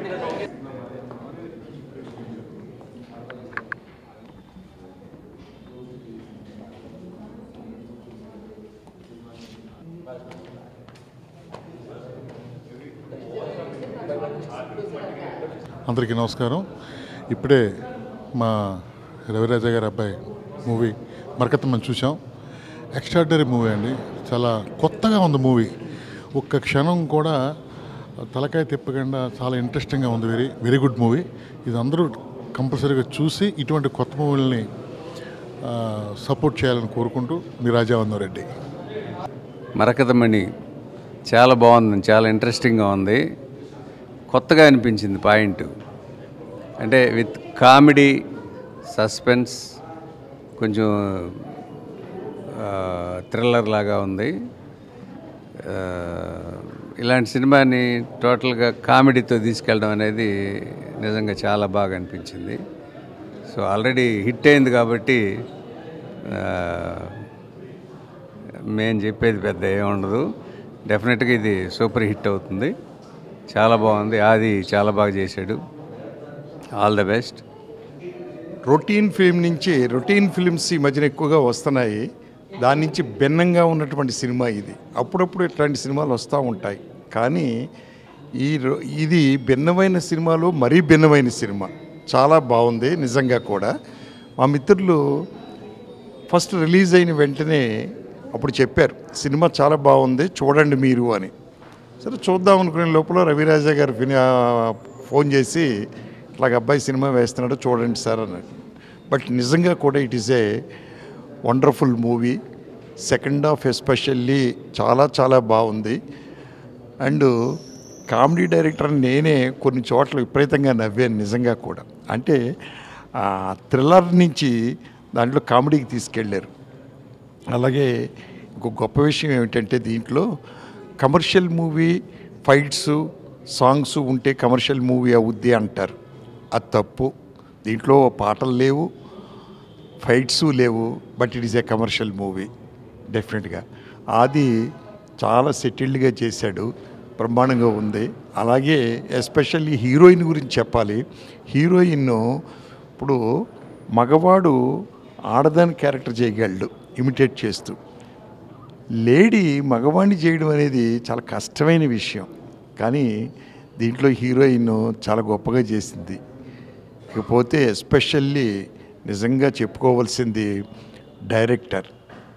అందరికీ నమస్కారం ఇప్పుడే మా రవిరాజ గారి అబ్బాయి మూవీ మరకత్త మనం చూసాం ఎక్స్ట్రాడనరీ మూవీ అండి చాలా కొత్తగా ఉంది మూవీ ఒక్క క్షణం కూడా తలకాయ తిప్పకుండా చాలా ఇంట్రెస్టింగ్గా ఉంది వెరీ వెరీ గుడ్ మూవీ ఇది అందరూ కంపల్సరీగా చూసి ఇటువంటి కొత్త మూవీలని సపోర్ట్ చేయాలని కోరుకుంటూ మీ రాజావందం రెడ్డి మరకతమణి చాలా బాగుంది చాలా ఇంట్రెస్టింగ్గా ఉంది కొత్తగా అనిపించింది పాయింట్ అంటే విత్ కామెడీ సస్పెన్స్ కొంచెం థ్రిల్లర్ లాగా ఉంది ఆ, ఇలాంటి సినిమాని టోటల్గా కామెడీతో తీసుకెళ్ళడం అనేది నిజంగా చాలా బాగా అనిపించింది సో ఆల్రెడీ హిట్ అయింది కాబట్టి ఆ, మేము చెప్పేది పెద్ద ఏముండదు డెఫినెట్గా ఇది సూపర్ హిట్ అవుతుంది చాలా బాగుంది ఆది చాలా బాగా చేశాడు all the best routine film నుంచి రొటీన్ ఫిల్మ్స్ ఈ మధ్యన ఎక్కువగా వస్తున్నాయి దాని నుంచి భిన్నంగా ఉన్నటువంటి సినిమా ఇది అప్పుడప్పుడు ఇట్లాంటి సినిమాలు వస్తూ ఉంటాయి కానీ ఈ రొ- ఇది భిన్నమైన సినిమాలో మరీ భిన్నమైన సినిమా చాలా బాగుంది నిజంగా కూడా మా మిత్రులు ఫస్ట్ రిలీజ్ అయిన వెంటనే అప్పుడు చెప్పారు సినిమా చాలా బాగుంది చూడండి మీరు అని సరే చూద్దాం అనుకునే లోపల రవిరాజా గారు విని ఆ, ఫోన్ చేసి ఇట్లాగ అబ్బాయి సినిమా వేస్తున్నాడు చూడండి సార్ అన్నాడు బట్ నిజంగా కూడా it is a wonderful movie second half especially చాలా చాలా బాగుంది అండ్ కామెడీ డైరెక్టర్ నేనే కొన్ని చోట్ల విపరీతంగా నవ్వాను నిజంగా కూడా అంటే ఆ థ్రిల్లర్ నుంచి దాంట్లో కామెడీకి తీసుకెళ్ళారు అలాగే ఇంకో గొప్ప విషయం ఏమిటంటే దీంట్లో కమర్షియల్ మూవీ ఫైట్స్ సాంగ్స్ ఉంటే కమర్షియల్ మూవీ అవుద్ది అంటారు అది తప్పు దీంట్లో పాటలు లేవు ఫైట్స్ లేవు but it is a commercial movie definitely Aadi చాలా సెటిల్డ్గా చేశాడు బ్రహ్మాండంగా ఉంది అలాగే ఎస్పెషల్లీ హీరోయిన్ గురించి చెప్పాలి హీరోయిన్ ఇప్పుడు మగవాడు ఆడదాని క్యారెక్టర్ చేయగలడు ఇమిటేట్ చేస్తూ లేడీ మగవాణ్ణి చేయడం అనేది చాలా కష్టమైన విషయం కానీ దీంట్లో హీరోయిన్ చాలా గొప్పగా చేసింది ఇకపోతే ఎస్పెషల్లీ నిజంగా చెప్పుకోవాల్సింది director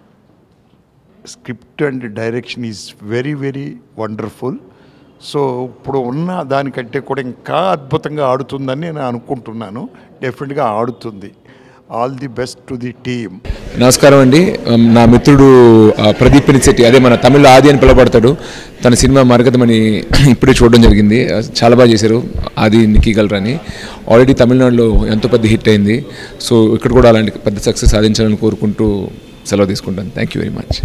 script and direction is very very wonderful so ఇప్పుడు ఉన్న దానికంటే కూడా ఇంకా అద్భుతంగా ఆడుతుందని నేను అనుకుంటున్నాను డెఫినెట్గా ఆడుతుంది all the best to the team నమస్కారం అండి ఉమ్, నా మిత్రుడు ఆ, ప్రదీప్ పినిశెట్టి అదే మన తమిళ ఆది అని పిలవబడతాడు తన సినిమా మరకతమని ఇప్పుడే చూడడం జరిగింది ఆ, చాలా బాగా చేశారు ఆది నిక్కగలరని ఆల్రెడీ తమిళనాడులో ఎంతో పెద్ద హిట్ అయింది సో ఇక్కడ కూడా అలాంటి పెద్ద సక్సెస్ సాధించాలని కోరుకుంటూ సెలవు తీసుకుంటాను థ్యాంక్ యూ వెరీ మచ్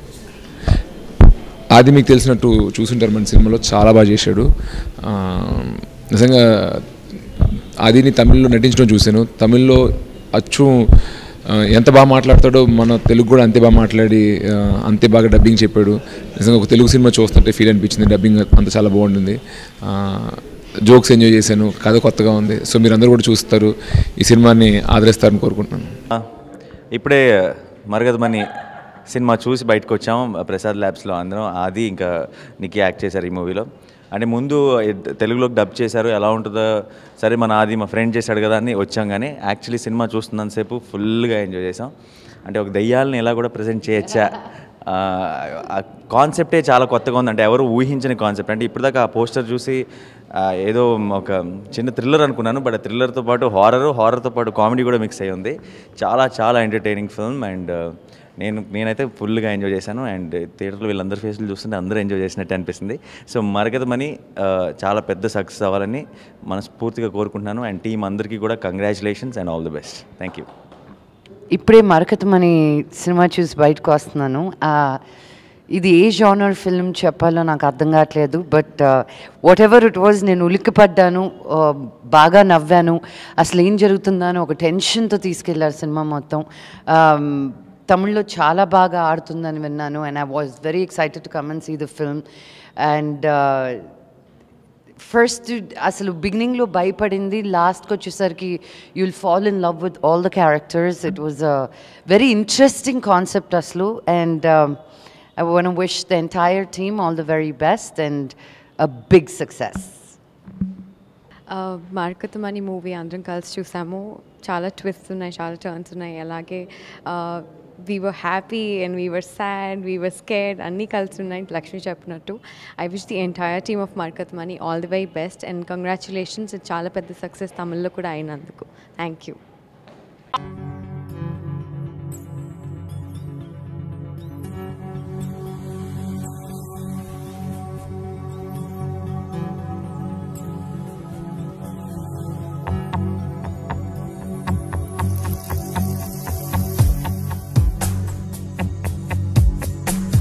ఆది మీకు తెలిసినట్టు చూసుంటారు మన సినిమాలో చాలా బాగా చేశాడు ఆ, నిజంగా ఆదిని తమిళ్లో నటించడం చూశాను తమిళ్లో అచ్చు ఆ, ఎంత బాగా మాట్లాడతాడో మన తెలుగు కూడా అంతే బాగా మాట్లాడి ఆ, అంతే బాగా డబ్బింగ్ చెప్పాడు నిజంగా ఒక తెలుగు సినిమా చూస్తుంటే ఫీల్ అనిపించింది డబ్బింగ్ అంత చాలా బాగుంటుంది జోక్స్ ఎంజాయ్ చేశాను కథ కొత్తగా ఉంది సో మీరందరూ కూడా చూస్తారు ఈ సినిమాని ఆదరిస్తారని కోరుకుంటున్నాను ఇప్పుడే మరగదమని సినిమా చూసి బయటకు వచ్చాం ప్రసాద్ ల్యాబ్స్లో అందరం అది ఇంకా నీకు యాక్ట్ చేశారు ఈ మూవీలో అంటే ముందు తెలుగులోకి డబ్ చేశారు ఎలా ఉంటుందో సరే మన ఆది మా ఫ్రెండ్ చేశాడు కదా అని వచ్చాం కానీ యాక్చువల్లీ సినిమా చూస్తున్నంతసేపు ఫుల్గా ఎంజాయ్ చేసాం అంటే ఒక దయ్యాలని ఎలా కూడా ప్రజెంట్ చేయొచ్చా ఆ, ఆ కాన్సెప్టే చాలా కొత్తగా ఉంది అంటే ఎవరు ఊహించని కాన్సెప్ట్ అంటే ఇప్పటిదాకా ఆ పోస్టర్ చూసి ఆ, ఏదో ఒక చిన్న థ్రిల్లర్ అనుకున్నాను బట్ ఆ థ్రిల్లర్తో పాటు హారర్ హారర్తో పాటు కామెడీ కూడా మిక్స్ అయ్యి ఉంది చాలా చాలా ఎంటర్టైనింగ్ ఫిల్మ్ అండ్ నేను నేనైతే ఫుల్గా ఎంజాయ్ చేశాను అండ్ థియేటర్లో వీళ్ళందరి ఫేస్లు చూస్తుంటే అందరూ ఎంజాయ్ చేసినట్టు అనిపిస్తుంది సో మరగతమని ఆ, చాలా పెద్ద సక్సెస్ అవ్వాలని మనస్ఫూర్తిగా కోరుకుంటున్నాను అండ్ టీం అందరికీ కూడా congratulations and all the best thank you ఇప్పుడే మరకతమని సినిమా చూసి బయటకు వస్తున్నాను ఆ, ఇది ఏ జానర్ ఫిల్మ్ చెప్పాలో నాకు అర్థం కావట్లేదు but whatever it was నేను ఉలిక్కిపడ్డాను ఆ, బాగా నవ్వాను అసలు ఏం జరుగుతుందా అని ఒక టెన్షన్తో తీసుకెళ్లారు సినిమా మొత్తం ఆమ్, తమిళ్లో చాలా బాగా ఆడుతుందని విన్నాను and I was very excited to come and see the film and first అసలు బిగినింగ్లో భయపడింది లాస్ట్కి వచ్చేసరికి you'll fall in love with all the characters it was a very interesting concept అసలు and I want wish the entire team all the very best and a big success Marakathamani movie అందరం కలిసి చూసాము చాలా ట్విస్ట్ ఉన్నాయి చాలా turns ఉన్నాయి అలాగే we were happy and we were sad we were scared అన్నీ కలిసి ఉన్నాయి లక్ష్మి చెప్పినట్టు I wish the entire team of Marakathamani all the very best and congratulations ఇది చాలా పెద్ద సక్సెస్ తమిళ్లో కూడా అయినందుకు థ్యాంక్ యూ